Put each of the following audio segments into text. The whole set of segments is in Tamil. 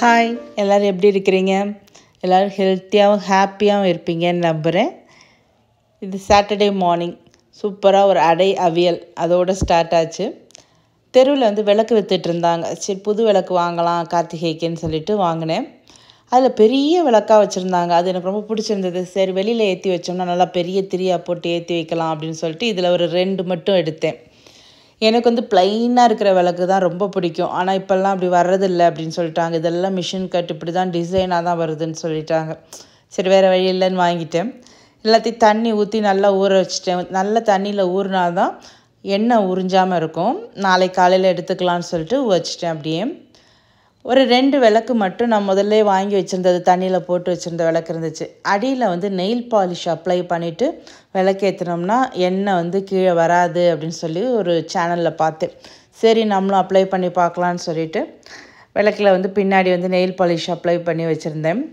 ஹாய் எல்லோரும் எப்படி இருக்கிறீங்க எல்லோரும் ஹெல்த்தியாகவும் ஹாப்பியாகவும் இருப்பீங்கன்னு நம்புகிறேன் இது சாட்டர்டே மார்னிங் சூப்பராக ஒரு அடை அவியல் அதோடு ஸ்டார்ட் ஆச்சு தெருவில் வந்து விளக்கு வித்துட்டு இருந்தாங்க சரி புது விளக்கு வாங்கலாம் கார்த்திகைக்குன்னு சொல்லிட்டு வாங்கினேன் அதில் பெரிய விளக்காக வச்சுருந்தாங்க அது எனக்கு ரொம்ப பிடிச்சிருந்தது சரி வெளியில் ஏற்றி வச்சோம்னா நல்லா பெரிய திரியா போட்டு ஏற்றி வைக்கலாம் அப்படின்னு சொல்லிட்டு இதில் ஒரு ரெண்டு மட்டும் எடுத்தேன் எனக்கு வந்து ப்ளைனாக இருக்கிற விளக்கு தான் ரொம்ப பிடிக்கும் ஆனால் இப்போல்லாம் அப்படி வர்றதில்லை அப்படின்னு சொல்லிட்டாங்க இதெல்லாம் மிஷின் கட் இப்படி தான் டிசைனாக தான் வருதுன்னு சொல்லிட்டாங்க சரி வேறு வழி இல்லைன்னு வாங்கிட்டேன் எல்லாத்தையும் தண்ணி ஊற்றி நல்லா ஊற வச்சுட்டேன் நல்ல தண்ணியில் ஊறினா தான் எண்ணெய் உறிஞ்சாமல் இருக்கும் நாளைக்கு காலையில் எடுத்துக்கலான்னு சொல்லிட்டு வச்சுட்டேன் அப்படியே ஒரு ரெண்டு விளக்கு மட்டும் நான் முதல்ல வாங்கி வச்சுருந்தது தண்ணியில் போட்டு வச்சுருந்த விளக்கு இருந்துச்சு அடியில் வந்து நெயில் பாலிஷ் அப்ளை பண்ணிவிட்டு விளக்கேற்றினோம்னா எண்ணெய் வந்து கீழே வராது அப்படின்னு சொல்லி ஒரு சேனலில் பார்த்தேன் சரி நம்மளும் அப்ளை பண்ணி பார்க்கலான்னு சொல்லிட்டு விளக்கில் வந்து பின்னாடி வந்து நெயில் பாலிஷ் அப்ளை பண்ணி வச்சுருந்தேன்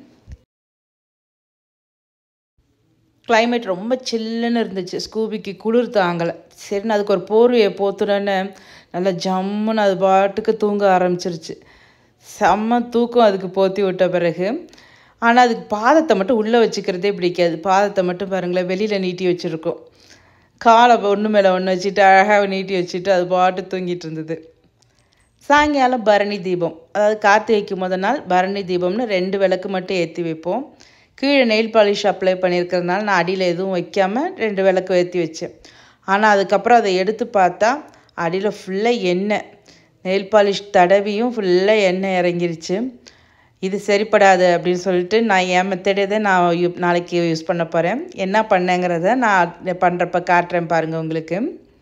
கிளைமேட் ரொம்ப சில்லுன்னு இருந்துச்சு ஸ்கூபிக்கு குளிர் தாங்கலை சரின்னு அதுக்கு ஒரு போர்வையை போத்துனோன்னு நல்லா ஜம்முன்னு அது பாட்டுக்கு தூங்க ஆரம்பிச்சிருச்சு செம்ம தூக்கம் அதுக்கு போத்தி விட்ட பிறகு ஆனால் அதுக்கு பாதத்தை மட்டும் உள்ளே வச்சுக்கிறதே பிடிக்காது பாதத்தை மட்டும் பாருங்களேன் வெளியில் நீட்டி வச்சுருக்கோம் காலை ஒன்று மேலே ஒன்று வச்சுட்டு அழகாக நீட்டி வச்சுட்டு அது பாட்டு தூங்கிட்டு இருந்தது சாயங்காலம் பரணி தீபம் அதாவது கார்த்திகைக்கு முத நாள் பரணி தீபம்னு ரெண்டு விளக்கு மட்டும் ஏற்றி வைப்போம் கீழே நெயில் பாலிஷ் அப்ளை பண்ணியிருக்கிறதுனால நான் அடியில் எதுவும் வைக்காமல் ரெண்டு விளக்கு ஏற்றி வச்சேன் ஆனால் அதுக்கப்புறம் அதை எடுத்து பார்த்தா அடியில் ஃபுல்லாக எண்ணெய் நெயில் பாலிஷ் தடவியும் ஃபுல்லாக எண்ணெய் இறங்கிருச்சு இது சரிப்படாது அப்படின்னு சொல்லிட்டு நான் என் மெத்தடே தான் நான் யூ நாளைக்கு யூஸ் பண்ண போகிறேன் என்ன பண்ணேங்கிறத நான் பண்ணுறப்ப காட்டுறேன் பாருங்கள் உங்களுக்கு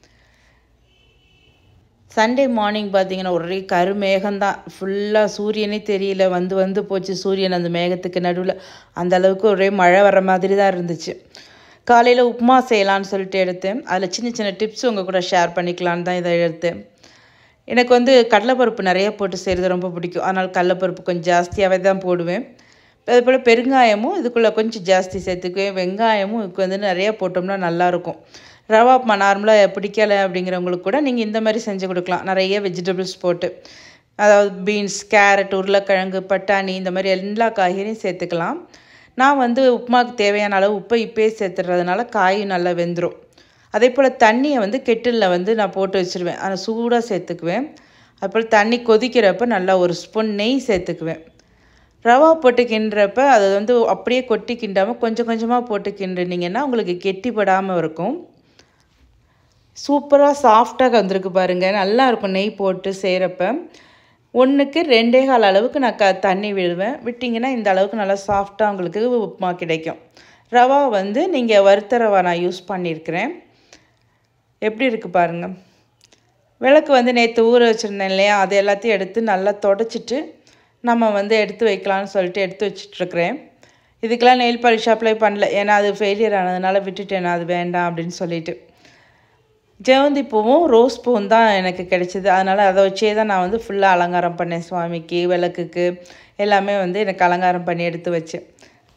சண்டே மார்னிங் பார்த்தீங்கன்னா ஒரே கருமேகம்தான் ஃபுல்லாக சூரியனே தெரியல வந்து வந்து போச்சு சூரியன் அந்த மேகத்துக்கு நடுவில் அந்த அளவுக்கு ஒரே மழை வர மாதிரி தான் இருந்துச்சு காலையில் உப்புமா செய்யலான்னு சொல்லிட்டு எடுத்தேன் அதில் சின்ன சின்ன டிப்ஸ் உங்கள் கூட ஷேர் பண்ணிக்கலான்னு தான் இதை எடுத்தேன் எனக்கு வந்து கடலைப்பருப்பு நிறைய போட்டு செய்கிறது ரொம்ப பிடிக்கும் அதனால் கடலைப்பருப்பு கொஞ்சம் ஜாஸ்தியாகவே தான் போடுவேன் அதே போல் பெருங்காயமும் இதுக்குள்ளே கொஞ்சம் ஜாஸ்தி சேர்த்துக்குவேன் வெங்காயமும் இதுக்கு வந்து நிறையா போட்டோம்னா நல்லாயிருக்கும் ரவா உப்புமா நார்மலாக பிடிக்கலை அப்படிங்கிறவங்களுக்கு கூட நீங்கள் இந்த மாதிரி செஞ்சு கொடுக்கலாம் நிறைய வெஜிடபிள்ஸ் போட்டு அதாவது பீன்ஸ் கேரட் உருளைக்கிழங்கு பட்டாணி இந்த மாதிரி எல்லா காய்கறியும் சேர்த்துக்கலாம் நான் வந்து உப்புமாவுக்கு தேவையான அளவு உப்பை இப்போயே சேர்த்துறதுனால காயும் நல்லா வெந்துடும் அதே போல் தண்ணியை வந்து கெட்டிலில் வந்து நான் போட்டு வச்சுருவேன் அதை சூடாக சேர்த்துக்குவேன் அதுபோல் தண்ணி கொதிக்கிறப்ப நல்லா ஒரு ஸ்பூன் நெய் சேர்த்துக்குவேன் ரவா போட்டு கிண்டுறப்ப அதை வந்து அப்படியே கொட்டி கிண்டாமல் கொஞ்சம் கொஞ்சமாக போட்டு கிண்டுனீங்கன்னா உங்களுக்கு கெட்டிப்படாமல் இருக்கும் சூப்பராக சாஃப்டாக வந்திருக்கு பாருங்கள் நல்லா இருக்கும் நெய் போட்டு செய்கிறப்ப ஒன்றுக்கு ரெண்டே கால் அளவுக்கு நான் க தண்ணி விடுவேன் விட்டிங்கன்னா இந்த அளவுக்கு நல்லா சாஃப்டாக உங்களுக்கு உப்புமா கிடைக்கும் ரவா வந்து நீங்கள் வறுத்த ரவா நான் யூஸ் பண்ணியிருக்கிறேன் எப்படி இருக்குது பாருங்கள் விளக்கு வந்து நேற்று ஊற வச்சுருந்தேன் இல்லையா அது எல்லாத்தையும் எடுத்து நல்லா தொடச்சிட்டு நம்ம வந்து எடுத்து வைக்கலாம்னு சொல்லிட்டு எடுத்து வச்சிட்ருக்கிறேன் இதுக்கெல்லாம் நெயில் பாலிஷ் அப்ளை பண்ணல ஏன்னா அது ஃபெயிலியர் ஆனதுனால விட்டுட்டேன் அது வேண்டாம் அப்படின்னு சொல்லிட்டு ஜெவந்தி பூவும் ரோஸ் பூவும் தான் எனக்கு கிடைச்சிது அதனால் அதை வச்சே தான் நான் வந்து ஃபுல்லாக அலங்காரம் பண்ணேன் சுவாமிக்கு விளக்குக்கு எல்லாமே வந்து எனக்கு அலங்காரம் பண்ணி எடுத்து வச்சேன்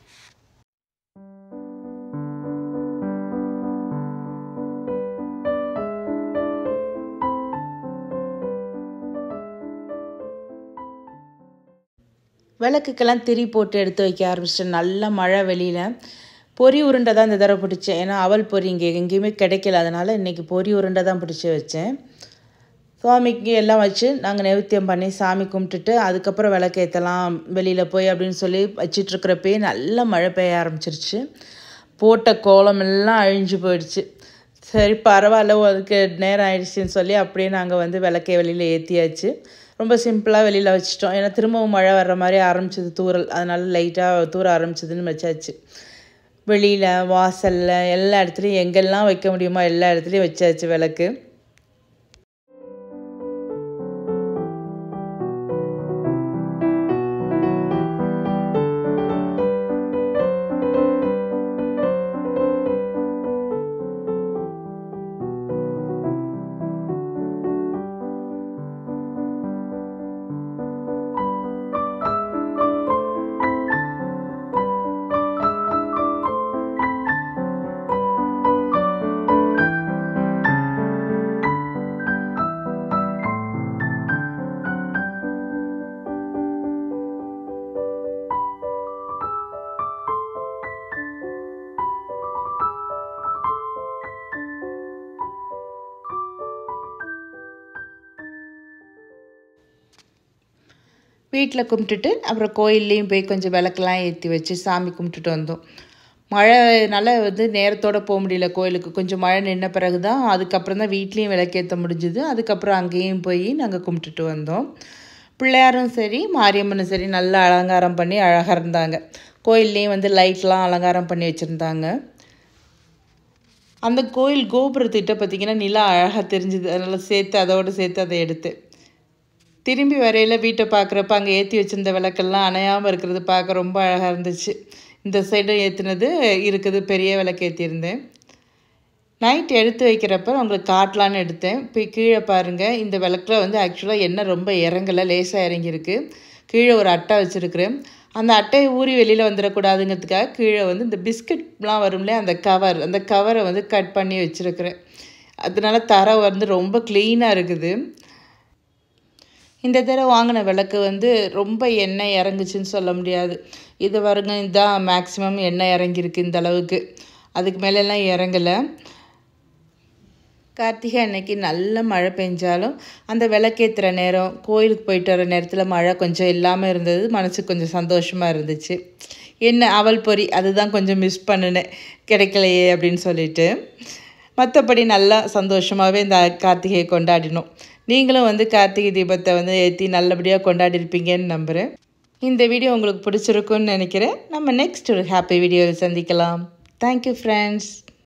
விளக்குக்கெல்லாம் திரி போட்டு எடுத்து வைக்க ஆரம்பிச்சிட்டேன் நல்ல மழை வெளியில் பொறி உருண்டை தான் இந்த தடவை பிடிச்சேன் ஏன்னா அவல் பொறி இங்கே எங்கேயுமே கிடைக்கல அதனால் இன்றைக்கி பொறி உருண்டை தான் பிடிச்சி வச்சேன் சுவாமிக்கு எல்லாம் வச்சு நாங்கள் நைவேத்தியம் பண்ணி சாமி கும்பிட்டுட்டு அதுக்கப்புறம் விளக்கேற்றலாம் வெளியில் போய் அப்படின்னு சொல்லி வச்சிட்ருக்கிறப்பே நல்ல மழை பெய்ய ஆரம்பிச்சிருச்சு போட்ட கோலம் எல்லாம் அழிஞ்சு போயிடுச்சு சரி பரவாயில்ல அதுக்கு நேரம் ஆயிடுச்சுன்னு சொல்லி அப்படியே நாங்கள் வந்து விளக்கை வெளியில் ஏற்றியாச்சு ரொம்ப சிம்பிளாக வெளியில் வச்சிட்டோம் ஏன்னா திரும்பவும் மழை வர்ற மாதிரி ஆரம்பிச்சது தூரல் அதனால் லைட்டாக தூர ஆரம்பிச்சதுன்னு வச்சாச்சு வெளியில் வாசலில் எல்லா இடத்துலையும் எங்கெல்லாம் வைக்க முடியுமோ எல்லா இடத்துலையும் வச்சாச்சு விளக்கு வீட்டில் கும்பிட்டுட்டு அப்புறம் கோயில்லையும் போய் கொஞ்சம் விளக்கெல்லாம் ஏற்றி வச்சு சாமி கும்பிட்டுட்டு வந்தோம் மழைனால வந்து நேரத்தோடு போக முடியல கோயிலுக்கு கொஞ்சம் மழை நின்ன பிறகு தான் அதுக்கப்புறம் தான் வீட்லேயும் விளக்கேற்ற முடிஞ்சுது அதுக்கப்புறம் அங்கேயும் போய் நாங்கள் கும்பிட்டுட்டு வந்தோம் பிள்ளையாரும் சரி மாரியம்மனும் சரி நல்லா அலங்காரம் பண்ணி அழகாக இருந்தாங்க கோயில்லையும் வந்து லைட்லாம் அலங்காரம் பண்ணி வச்சுருந்தாங்க அந்த கோயில் கோபுரத்திட்ட பார்த்திங்கன்னா நிலா அழகாக தெரிஞ்சுது அதனால் சேர்த்து அதோடு சேர்த்து அதை எடுத்து திரும்பி வரையில் வீட்டை பார்க்குறப்ப அங்கே ஏற்றி வச்சுருந்த விளக்கெல்லாம் அணையாமல் இருக்கிறது பார்க்க ரொம்ப அழகாக இருந்துச்சு இந்த சைடும் ஏற்றுனது இருக்குது பெரிய விளக்கு ஏற்றியிருந்தேன் நைட் எடுத்து வைக்கிறப்ப உங்களுக்கு காட்டலான்னு எடுத்தேன் போய் கீழே பாருங்கள் இந்த விளக்கில் வந்து ஆக்சுவலாக எண்ணெய் ரொம்ப இறங்கலை லேசாக இறங்கியிருக்கு கீழே ஒரு அட்டை வச்சுருக்குறேன் அந்த அட்டையை ஊறி வெளியில் வந்துடக்கூடாதுங்கிறதுக்காக கீழே வந்து இந்த பிஸ்கட்லாம் வரும்ல அந்த கவர் அந்த கவரை வந்து கட் பண்ணி வச்சுருக்குறேன் அதனால தரை வந்து ரொம்ப க்ளீனாக இருக்குது இந்த தடவை வாங்கின விளக்கு வந்து ரொம்ப எண்ணெய் இறங்குச்சுன்னு சொல்ல முடியாது இது வருங்க இதுதான் மேக்ஸிமம் எண்ணெய் இறங்கியிருக்கு இந்த அளவுக்கு அதுக்கு மேலெல்லாம் இறங்கலை கார்த்திகை அன்னைக்கு நல்ல மழை பெஞ்சாலும் அந்த விளக்கேற்றுற நேரம் கோயிலுக்கு போயிட்டு வர நேரத்தில் மழை கொஞ்சம் இல்லாமல் இருந்தது மனசுக்கு கொஞ்சம் சந்தோஷமாக இருந்துச்சு என்ன அவல் பொரி அதுதான் கொஞ்சம் மிஸ் பண்ணினேன் கிடைக்கலையே அப்படின்னு சொல்லிட்டு மற்றபடி நல்லா சந்தோஷமாகவே இந்த கார்த்திகையை கொண்டாடினோம் நீங்களும் வந்து கார்த்திகை தீபத்தை வந்து ஏற்றி நல்லபடியாக கொண்டாடிருப்பீங்கன்னு நம்புகிறேன் இந்த வீடியோ உங்களுக்கு பிடிச்சிருக்குன்னு நினைக்கிறேன் நம்ம நெக்ஸ்ட் ஒரு ஹாப்பி வீடியோவில் சந்திக்கலாம் தேங்க்யூ ஃப்ரெண்ட்ஸ்